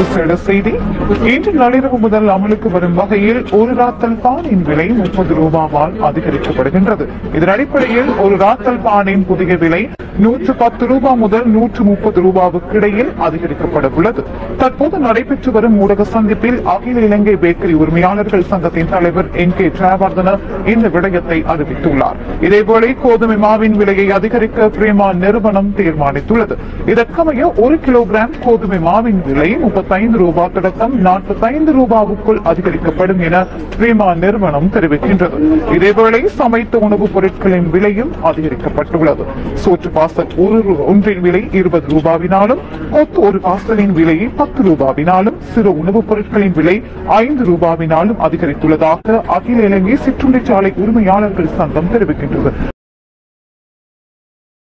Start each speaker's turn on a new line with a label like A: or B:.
A: விசேட செய்தி இன்று நள்ளிரவு முதல் அமலுக்கு வரும் வகையில் ஒரு ராத்தல் பானின் விலை முப்பது ரூபாவால் அதிகரிக்கப்படுகின்றது இதன் அடிப்படையில் ஒரு ராத்தல் பானின் புதிய விலை நூற்று பத்து ரூபாய் முதல் நூற்று முப்பது ரூபாவுக்கு இடையில் அதிகரிக்கப்பட உள்ளது தற்போது நடைபெற்று வரும் ஊடக சந்திப்பில் அகில இலங்கை பேக்கரி உரிமையாளர்கள் சங்கத்தின் தலைவர் என் கே ஜெயவர்தன இந்த விடயத்தை அறிவித்துள்ளார் இதேபோல கோதுமை மாவின் விலையை அதிகரிக்க பிரேமா நிறுவனம் தீர்மானித்துள்ளது இதற்கமைய ஒரு கிலோகிராம் கோதுமை மாவின் விலை முப்பத்தைந்து ரூபாய் தொடக்கம் நாற்பத்தைந்து ரூபாவுக்குள் அதிகரிக்கப்படும் என பிரேமா நிறுவனம் தெரிவிக்கின்றது இதேவேளை சமைத்த உணவுப் பொருட்களின் விலையும் அதிகரிக்கப்பட்டுள்ளது சோற்று பாசல் ஒரு ரூ- ஒன்றின் விலை இருபது ரூபாவினாலும் கொத்து ஒரு பாசலின் விலையை பத்து ரூபாவினாலும் சிறு உணவுப் பொருட்களின் விலை ஐந்து ரூபாவினாலும் அதிகரித்துள்ளதாக அகில இலங்கை சிற்றுண்டிச்சாலை உரிமையாளர்கள் சங்கம் தெரிவிக்கின்றது